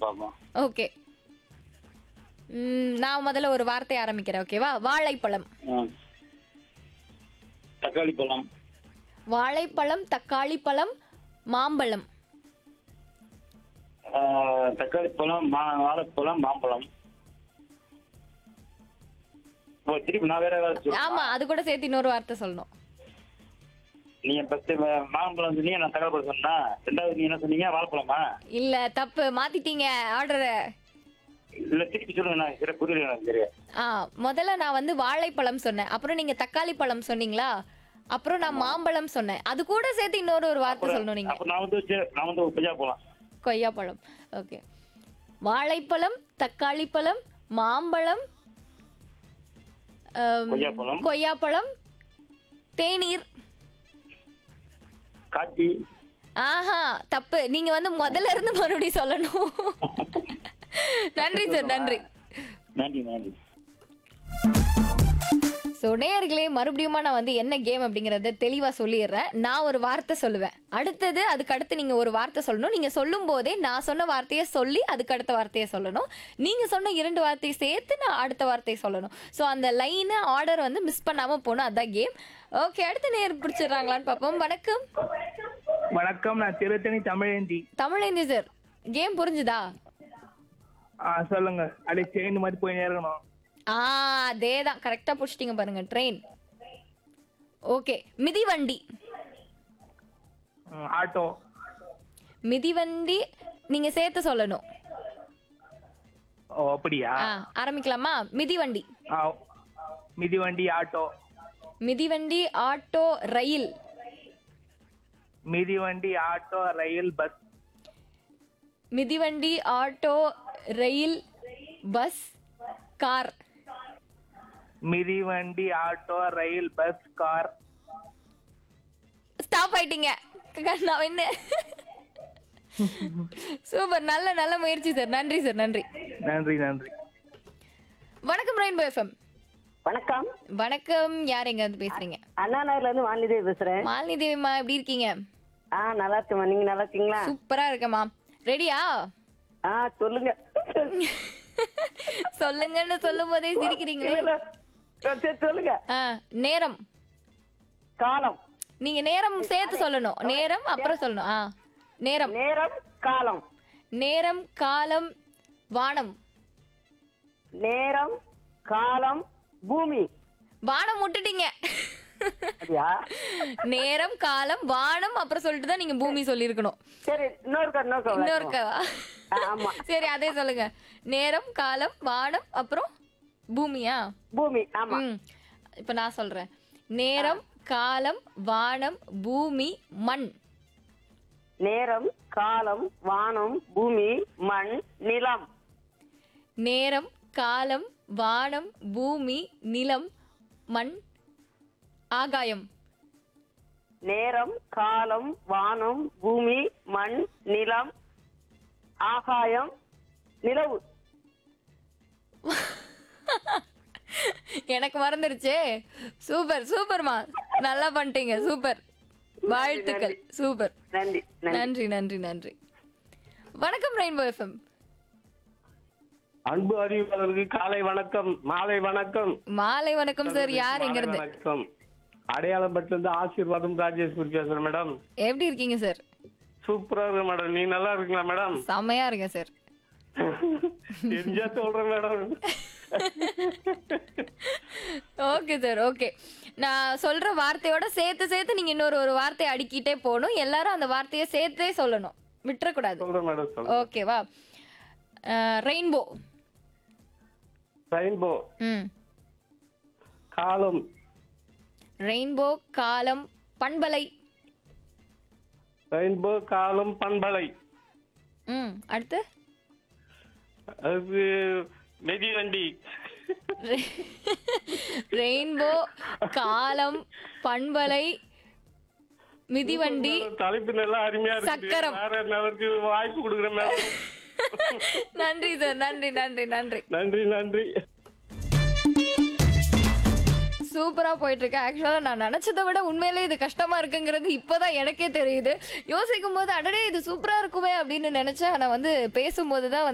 பார்ப்போம் ஓகே ம், நான் முதல்ல ஒரு வார்த்தை ஆரம்பிக்கிறேன் ஓகேவா வாழைப்பழம் ஆ. தக்காளி பழம் வாழைப்பழம் தக்காளி பழம் மாம்பழம் ஆ, தக்காளி பழம் மா வாழைப்பழம் மாம்பழம் ஓ திருப்பி நான் வேற ஏதாவது சொல்லணுமா? ஆமா அது கூட சேர்த்து இன்னொரு வார்த்தை சொல்லணும் நீங்க ஃபர்ஸ்ட் மாம்பழம் சொன்னீங்க நான் தக்காளி பழம் சொன்னா ரெண்டாவது நீங்க என்ன சொன்னீங்க வாழைப்பழமா இல்ல தப்பு மாத்திட்டீங்க ஆர்டரை இல்ல திருப்பி சொல்லுங்க நான் சரியா புரியல எனக்கு சரியா ஆ முதல்ல நான் வந்து வாழைப்பழம் சொன்னேன் அப்புறம் நீங்க தக்காளி பழம் சொன்னீங்களா அப்புறம் நான் மாம்பழம் சொன்னேன் அது கூட சேர்த்து இன்னொரு ஒரு வார்த்தை சொல்லணும் நீங்க அப்ப நான் வந்து சரி, நான் வந்து கொய்யா பழம் கொய்யாப்பழம் ஓகே வாழைப்பழம் தக்காளி பழம் மாம்பழம் ஆம், கொய்யாப்பழம் கொய்யாப்பழம் தேநீர் காட்டி ஆஹா தப்பு நீங்க வந்து முதல்ல இருந்து மறுபடியும் சொல்லணும் நன்றி சார் நன்றி நன்றி நன்றி ஸோ நேயர்களே மறுபடியுமா நான் வந்து என்ன கேம் அப்படிங்கறத தெளிவா சொல்லிடுறேன் நான் ஒரு வார்த்தை சொல்லுவேன் அடுத்தது அதுக்கு அடுத்து நீங்க ஒரு வார்த்தை சொல்லணும் நீங்க சொல்லும் போதே நான் சொன்ன வார்த்தையை சொல்லி அதுக்கு அடுத்த வார்த்தையை சொல்லணும் நீங்க சொன்ன இரண்டு வார்த்தையை சேர்த்து நான் அடுத்த வார்த்தையை சொல்லணும் ஸோ அந்த லைனு ஆர்டர் வந்து மிஸ் பண்ணாம போகணும் அதான் கேம் ஓகே அடுத்த நேர் பிடிச்சிடுறாங்களான்னு பார்ப்போம் வணக்கம் வணக்கம் நான் திருத்தணி தமிழேந்தி தமிழேந்தி சார் கேம் புரிஞ்சுதா ஆ சொல்லுங்க அப்படியே செயின் மாதிரி போய் நேரணும் ஆ அதே தான் கரெக்டாக பிடிச்சிட்டிங்க பாருங்க ட்ரெயின் ஓகே மிதிவண்டி ம், ஆட்டோ மிதிவண்டி நீங்க சேர்த்து சொல்லணும் ஓ அப்படியா ஆ ஆரம்பிக்கலாமா மிதிவண்டி ஆ, மிதிவண்டி ஆட்டோ மிதிவண்டி ஆட்டோ ரயில் மிதிவண்டி ஆட்டோ ரயில் பஸ் மிதிவண்டி ஆட்டோ ரயில் பஸ் கார் மிதிவண்டி auto rail bus car stop ஆயிட்டீங்க நான் என்ன சூப்பர் நல்ல நல்ல முயற்சி சார் நன்றி சார் நன்றி நன்றி நன்றி வணக்கம் ரெயின்போ எஃப்எம் வணக்கம் வணக்கம் யார் எங்க வந்து பேசுறீங்க அண்ணா நகர்ல இருந்து வாணிதேவி பேசுறேன் மாலினி தேவிமா எப்படி இருக்கீங்க ஆ நல்லா இருக்கேம்மா நீங்க நல்லா இருக்கீங்களா சூப்பரா இருக்கேம்மா ரெடியா ஆ சொல்லுங்க சொல்லுங்கன்னு சொல்லும் போதே சிரிக்கிறீங்களே இல்ல, சரி சொல்லுங்க ஆ, நேரம் காலம் நீங்க நேரம் சேர்த்து சொல்லணும் நேரம் அப்புறம் சொல்லணும் ஆ நேரம் நேரம் காலம் நேரம் காலம் வானம் நேரம் காலம் பூமி வானம் விட்டுட்டீங்க அப்படியா நேரம் காலம் வானம் அப்புறம் சொல்லிட்டு தான் நீங்க பூமி சொல்லியிருக்கணும் சரி இன்னொரு இன்னொரு இன்னொருக்கவா ஆமா சரி அதே சொல்லுங்க நேரம் காலம் வானம் அப்புறம் பூமியா பூமி ஆமா ம் இப்ப நான் சொல்றேன் நேரம் காலம் வானம் பூமி மண் நேரம் காலம் வானம் பூமி மண் நிலம் நேரம் காலம் வானம் பூமி நிலம் மண் ஆகாயம் நேரம் காலம் வானம் பூமி மண் நிலம் ஆகாயம் நிலவு எனக்கு மறந்துருச்சே சூப்பர் சூப்பர்மா நல்லா பண்ணிட்டீங்க சூப்பர் வாழ்த்துக்கள் சூப்பர் நன்றி நன்றி நன்றி நன்றி நன்றி வணக்கம் ரெயின்போ எஃப்எம் அன்பு அறிவிப்பாளருக்கு காலை வணக்கம் மாலை வணக்கம் மாலை வணக்கம் சார் யார் எங்க மாலை இருந்து வணக்கம் அடையாளப்பட்டிலிருந்து ஆசீர்வாதம் ராஜேஸ்வரி பேசுறேன் மேடம் எப்படி இருக்கீங்க சார் சூப்பரா இருக்கு மேடம் நீ நல்லா இருக்கீங்களா மேடம் செம்மையா இருக்கேன் சார் தெரிஞ்சா சொல்றேன் மேடம் ஓகே சார் ஓகே நான் சொல்ற வார்த்தையோட சேர்த்து சேர்த்து நீங்க இன்னொரு ஒரு வார்த்தையை அடுக்கிட்டே போகணும் எல்லாரும் அந்த வார்த்தையை சேர்த்தே சொல்லணும் விட்டுறக்கூடாது சொல்றேன் மேடம் சொல்றேன் ஓகேவா ரெயின்போ ரெயின்போ ம் காலம் ரெயின்போ காலம் பண்பலை ரெயின்போ காலம் பண்பலை ம் அடுத்து அது மிதிவண்டி ரெயின்போ காலம் பண்பலை மிதிவண்டி தலைப்பு நல்லா அருமையா இருக்கு சக்கரம். வேற என்னவருக்கு வாய்ப்பு கொடுக்குறேன் மேடம் நன்றி சார் நன்றி நன்றி நன்றி நன்றி நன்றி சூப்பரா போயிட்டு இருக்கு ஆக்சுவலா நான் நினைச்சதை விட உண்மையிலே இது கஷ்டமா இருக்குங்கிறது இப்பதான் எனக்கே தெரியுது யோசிக்கும் போது அடடே இது சூப்பரா இருக்குமே அப்படின்னு நினைச்சேன் ஆனா வந்து பேசும்போது தான்